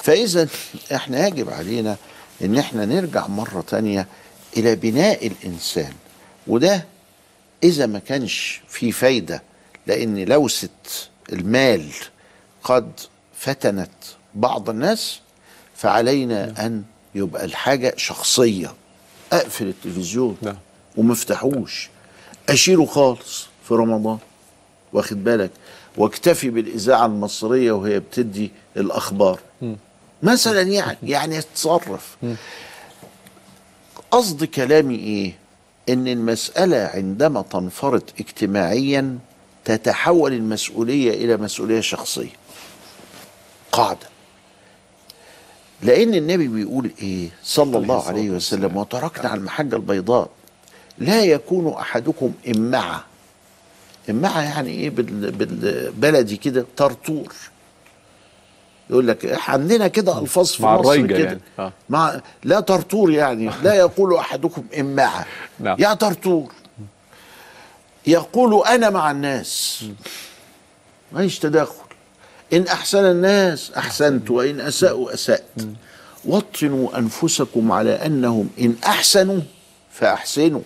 فاذا احنا يجب علينا ان احنا نرجع مره تانية الى بناء الانسان وده اذا ما كانش في فايده لان لوسه المال قد فتنت بعض الناس فعلينا ان يبقى الحاجه شخصيه اقفل التلفزيون نعم. ومفتحوش اشيله خالص في رمضان واخد بالك واكتفي بالاذاعه المصريه وهي بتدي الاخبار مثلا يعني يعني اتصرف قصد كلامي ايه ان المساله عندما تنفرط اجتماعيا تتحول المسؤوليه الى مسؤوليه شخصيه قاعده لان النبي بيقول ايه صلى الله الصلاة عليه والسلام. وسلم وتركنا على المحجه البيضاء لا يكون احدكم امعه امعه يعني ايه بال- بالبلدي كده طرطور يقول لك إحنا عندنا كده الفاظ في مع مصر الريجة كده يعني. آه. مع لا طرطور يعني لا يقول احدكم امعه نعم. يا طرطور يقول انا مع الناس ماليش تداخل ان احسن الناس احسنت وان اساءوا اسات وطنوا انفسكم على انهم ان احسنوا فاحسنوا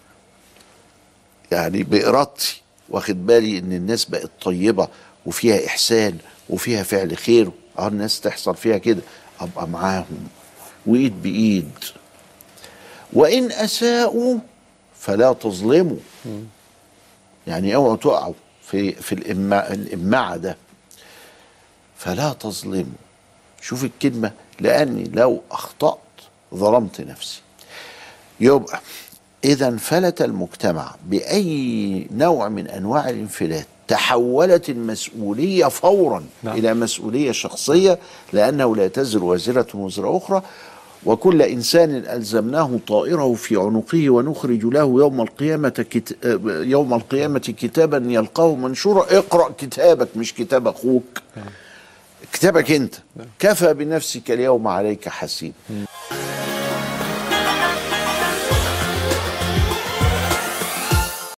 يعني بارادتي واخد بالي ان الناس بقت طيبه وفيها احسان وفيها فعل خير اه الناس تحصل فيها كده ابقى معاهم وايد بايد وان اساءوا فلا تظلموا يعني اوعوا تقعوا في في الإمع الامعه ده فلا تظلموا شوف الكلمه لاني لو اخطات ظلمت نفسي يبقى اذا انفلت المجتمع باي نوع من انواع الانفلات تحولت المسؤوليه فورا نعم. نعم. الى مسؤوليه شخصيه لانه لا تزر وازره وزر اخرى وكل انسان الزمناه طائره في عنقه ونخرج له يوم القيامه كت... يوم القيامه كتابا يلقاه منشورا اقرا كتابك مش كتاب اخوك كتابك انت كفى بنفسك اليوم عليك حسيب